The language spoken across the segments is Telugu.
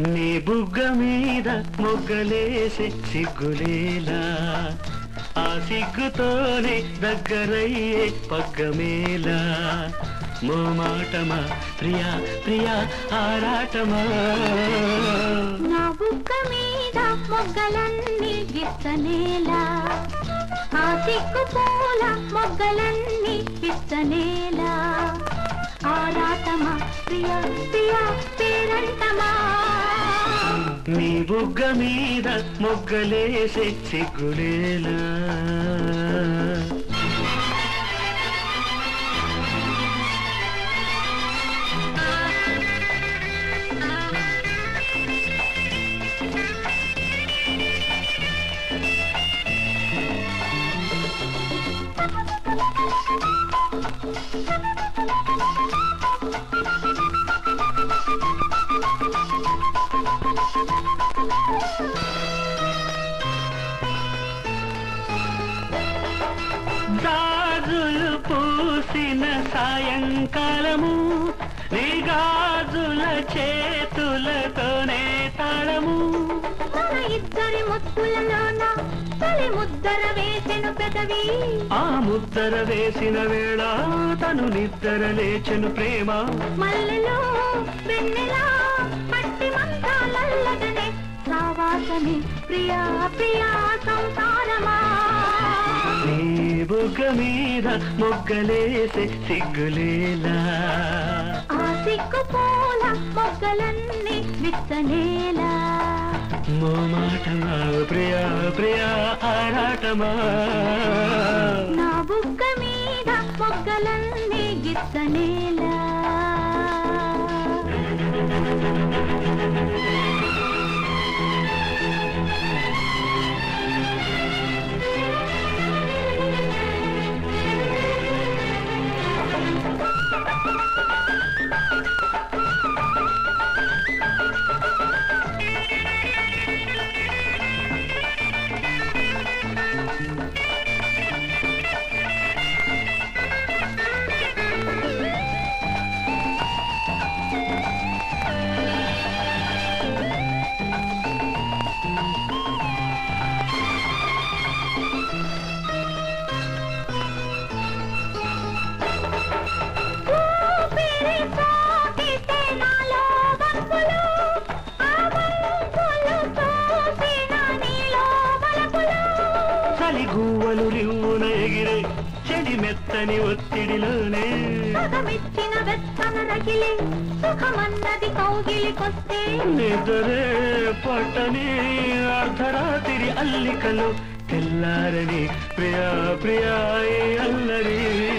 నీ బుగ్గ మీద మొగ్గలేసే సిగ్గులేలా ఆ సిగ్గుతోనే దగ్గరయ్యే పగ్గమేలా మోమాటమా ప్రియా ప్రియా ఆరాటమా నా బుక్క మీద మొగ్గలన్నీ విస్తనేలా ఆ సిగ్గు పూల మొగ్గలన్నీ విస్తనేలా ఆరాటమా ప్రియా ప్రియా పేరంటమా నీ బుగ్గ మీద మొగ్గలేసే సిగ్గులేలా గాజులు పూసిన సాయంకాలము నీ గాజుల చేతులతోనే తాళము మన ఇద్దరి ముద్దులలోన తొలి ముద్దర వేసెను పెదవి ఆ ముద్దర వేసిన వేళ తను నిద్ర లేచెను ప్రేమ మల్లెలో వెన్నెలా పట్టి మంతాలల్లదనే సావాసనే ప్రియా ప్రియా సంసారమా నీ బుగ్గ మీద మొగ్గలేసే సిగ్గులేలా ఆ సిగ్గు పూల మొగ్గలన్నీ విత్తనేలా మోమాటమా ప్రియా ప్రియా ఆరాటమా నా బుగ్గ మీద మొగ్గలన్నీ గిత్తనేలా ఊపిరి సోకితే నాలో వంపులు, ఆ వంపులు చూసిన నీలో వలపులు. చలి గువ్వలు రివ్వున ఎగిరే చెడి మెత్తని ఒత్తిడిలోనే సగమిచ్చిన వెచ్చన రగిలి సుఖమన్నది కౌగిలికొస్తే నిద్రే పట్టని అర్ధరాత్రి అల్లికలు తెల్లారని ప్రియా ప్రియా ఈ అల్లరి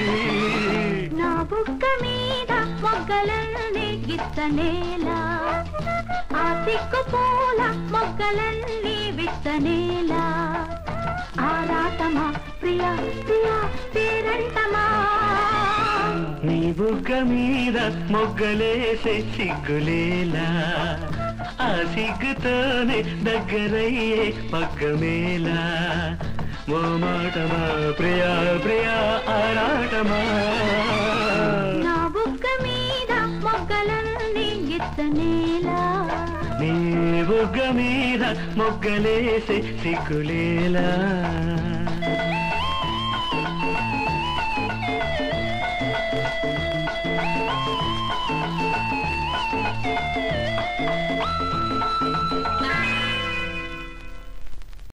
నా బుక్క మీద మొగ్గలన్నీ గిత్తనేలా ఆ సిగ్గు పూల మొగ్గలన్నీ విత్తనేలా ఆరాటమా ప్రియా ప్రియా పేరంటమా నీ బుగ్గ మీద మొగ్గలేసే సిగ్గులేలా ఆ సిగ్గుతోనే దగ్గరయ్యే పగ్గమేలా మోమాటమా ప్రియా ప్రియా ఆరాటమా నా బుక్క మీద మొగ్గలన్నీ గిత్తనేలా నీ బుగ్గ మీద మొగ్గలేసే సిగ్గులేలా ఆ